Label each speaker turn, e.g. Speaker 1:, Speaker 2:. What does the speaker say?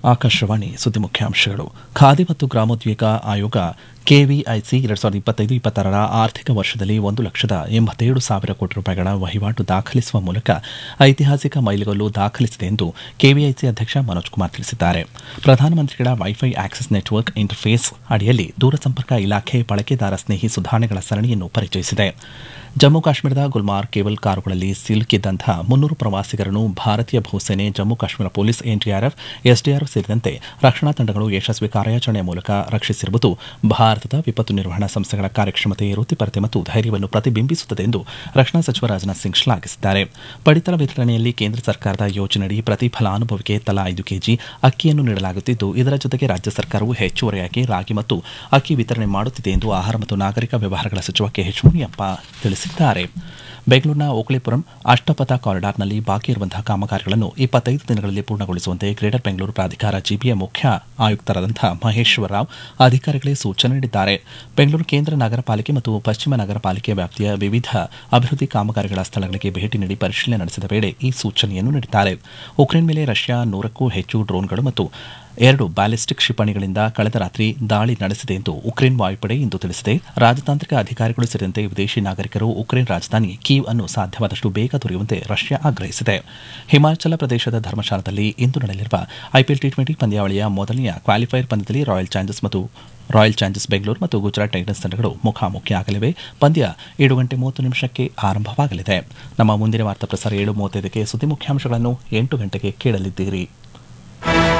Speaker 1: ಆಕಾಶವಾಣಿ ಸುದ್ದಿ ಮುಖ್ಯಾಂಶಗಳು ಖಾದಿ ಮತ್ತು ಗ್ರಾಮೋದ್ಯೋಗ ಆಯೋಗ ಕೆವಿಐಸಿ ಎರಡ್ ಸಾವಿರದ ಇಪ್ಪತ್ತೈದು ಇಪ್ಪತ್ತಾರರ ಆರ್ಥಿಕ ವರ್ಷದಲ್ಲಿ ಒಂದು ಲಕ್ಷದ ಎಂಬತ್ತೇಳು ಸಾವಿರ ಕೋಟಿ ರೂಪಾಯಿಗಳ ವಹಿವಾಟು ದಾಖಲಿಸುವ ಮೂಲಕ ಐತಿಹಾಸಿಕ ಮೈಲಿಗಲ್ಲು ದಾಖಲಿಸಿದೆ ಎಂದು ಕೆವಿಐಸಿ ಅಧ್ಯಕ್ಷ ಮನೋಜ್ ಕುಮಾರ್ ತಿಳಿಸಿದ್ದಾರೆ ಪ್ರಧಾನಮಂತ್ರಿಗಳ ವೈಫೈ ಆಕ್ಸೆಸ್ ನೆಟ್ವರ್ಕ್ ಇಂಟರ್ಫೇಸ್ ಅಡಿಯಲ್ಲಿ ದೂರಸಂಪರ್ಕ ಇಲಾಖೆ ಬಳಕೆದಾರ ಸ್ನೇಹಿ ಸುಧಾರಣೆಗಳ ಸರಣಿಯನ್ನು ಪರಿಚಯಿಸಿದೆ ಜಮ್ಮು ಕಾಶ್ಮೀರದ ಗುಲ್ಮಾರ್ಗ್ ಕೇಬಲ್ ಕಾರುಗಳಲ್ಲಿ ಸಿಲುಕಿದ್ದಂತಹ ಮುನ್ನೂರು ಪ್ರವಾಸಿಗರನ್ನು ಭಾರತೀಯ ಭೂಸೇನೆ Jammu Kashmir police NDRF SDRF ಸೇರಿದಂತೆ ರಕ್ಷಣಾ ತಂಡಗಳು ಯಶಸ್ವಿ ಕಾರ್ಯಾಚರಣೆಯ ಮೂಲಕ ರಕ್ಷಿಸಿರುವುದು ಭಾರತದ ವಿಪತ್ತು ನಿರ್ವಹಣಾ ಸಂಸ್ಥೆಗಳ ಕಾರ್ಯಕ್ಷಮತೆ ವೃತ್ತಿಪರತೆ ಮತ್ತು ಧೈರ್ಯವನ್ನು ಪ್ರತಿಬಿಂಬಿಸುತ್ತದೆ ಎಂದು ರಕ್ಷಣಾ ಸಚಿವ ರಾಜನಾಥ್ ಸಿಂಗ್ ಶ್ಲಾಘಿಸಿದ್ದಾರೆ ಪಡಿತರ ವಿತರಣೆಯಲ್ಲಿ ಕೇಂದ್ರ ಸರ್ಕಾರದ ಯೋಜನೆಯಡಿ ಪ್ರತಿ ಫಲಾನುಭವಿಗೆ ತಲಾ ಐದು ಕೆಜಿ ಅಕ್ಕಿಯನ್ನು ನೀಡಲಾಗುತ್ತಿದ್ದು ಇದರ ಜೊತೆಗೆ ರಾಜ್ಯ ಸರ್ಕಾರವು ಹೆಚ್ಚುವರಿಯಾಗಿ ರಾಗಿ ಮತ್ತು ಅಕ್ಕಿ ವಿತರಣೆ ಮಾಡುತ್ತಿದೆ ಎಂದು ಆಹಾರ ಮತ್ತು ನಾಗರಿಕ ವ್ಯವಹಾರಗಳ ಸಚಿವ ಕೆಎಚ್ ಮುನಿಯಪ್ಪ ತಿಳಿಸಿದ್ದಾರೆ ಬೆಂಗಳೂರಿನ ಓಕಳಿಪುರಂ ಅಷ್ಟಪಥ ಕಾರಿಡಾರ್ನಲ್ಲಿ ಬಾಕಿ ಇರುವಂತಹ ಕಾಮಗಾರಿಗಳನ್ನು ಇಪ್ಪತ್ತೈದು ದಿನಗಳಲ್ಲಿ ಪೂರ್ಣಗೊಳಿಸುವಂತೆ ಗ್ರೇಟರ್ ಬೆಂಗಳೂರು ಪ್ರಾಧಿಕಾರ ಜಿಬಿಎ ಮುಖ್ಯ ಆಯುಕ್ತರಾದಂತಹ ಮಹೇಶ್ವರ ರಾವ್ ಅಧಿಕಾರಿಗಳಿಗೆ ಸೂಚನೆ ನೀಡಿದ್ದಾರೆ ಬೆಂಗಳೂರು ಕೇಂದ್ರ ನಗರ ಪಾಲಿಕೆ ಮತ್ತು ಪಶ್ಚಿಮ ನಗರ ಪಾಲಿಕೆ ವ್ಯಾಪ್ತಿಯ ವಿವಿಧ ಅಭಿವೃದ್ಧಿ ಕಾಮಗಾರಿಗಳ ಸ್ಥಳಗಳಿಗೆ ಭೇಟಿ ನೀಡಿ ಪರಿಶೀಲನೆ ನಡೆಸಿದ ವೇಳೆ ಈ ಸೂಚನೆಯನ್ನು ನೀಡಿದ್ದಾರೆ ಉಕ್ರೇನ್ ಮೇಲೆ ರಷ್ಯಾ ನೂರಕ್ಕೂ ಹೆಚ್ಚು ಡ್ರೋನ್ಗಳು ಮತ್ತು ಎರಡು ಬ್ಯಾಲಿಸ್ಟಿಕ್ ಕ್ಷಿಪಣಿಗಳಿಂದ ಕಳೆದ ರಾತ್ರಿ ದಾಳಿ ನಡೆಸಿದೆ ಎಂದು ಉಕ್ರೇನ್ ವಾಯುಪಡೆ ಇಂದು ತಿಳಿಸಿದೆ ರಾಜತಾಂತ್ರಿಕ ಅಧಿಕಾರಿಗಳು ಸೇರಿದಂತೆ ವಿದೇಶಿ ನಾಗರಿಕರು ಉಕ್ರೇನ್ ರಾಜಧಾನಿ ಕೀವ್ ಅನ್ನು ಸಾಧ್ಯವಾದಷ್ಟು ಬೇಗ ದೊರೆಯುವಂತೆ ರಷ್ಯಾ ಆಗ್ರಹಿಸಿದೆ ಹಿಮಾಚಲ ಪ್ರದೇಶದ ಧರ್ಮಶಾಲದಲ್ಲಿ ಇಂದು ನಡೆಯಲಿರುವ ಐಪಿಎಲ್ ಟಿ ಟ್ವೆಂಟಿ ಪಂದ್ಯಾವಳಿಯ ಮೊದಲನೆಯ ಕ್ವಾಲಿಫೈಯರ್ ಪಂದ್ಯದಲ್ಲಿ ರಾಯಲ್ ಚಾಲೆಂಜರ್ಸ್ ಮತ್ತು ರಾಯಲ್ ಚಾಲೆಂಜರ್ಸ್ ಬೆಂಗಳೂರು ಮತ್ತು ಗುಜರಾತ್ ಟೈಟನ್ಸ್ ತಂಡಗಳು ಮುಖಾಮುಖಿಯಾಗಲಿವೆ ಪಂದ್ಯ ಏಳು ಗಂಟೆ ಮೂವತ್ತು ನಿಮಿಷಕ್ಕೆ ಆರಂಭವಾಗಲಿದೆ ನಮ್ಮ ಮುಂದಿನ ವಾರ್ತಾ ಪ್ರಸಾರ ಏಳು ಮೂವತ್ತೈದಕ್ಕೆ ಸುದ್ದಿ ಮುಖ್ಯಾಂಶಗಳನ್ನು ಎಂಟು ಗಂಟೆಗೆ ಕೇಳಲಿದ್ದೀರಿ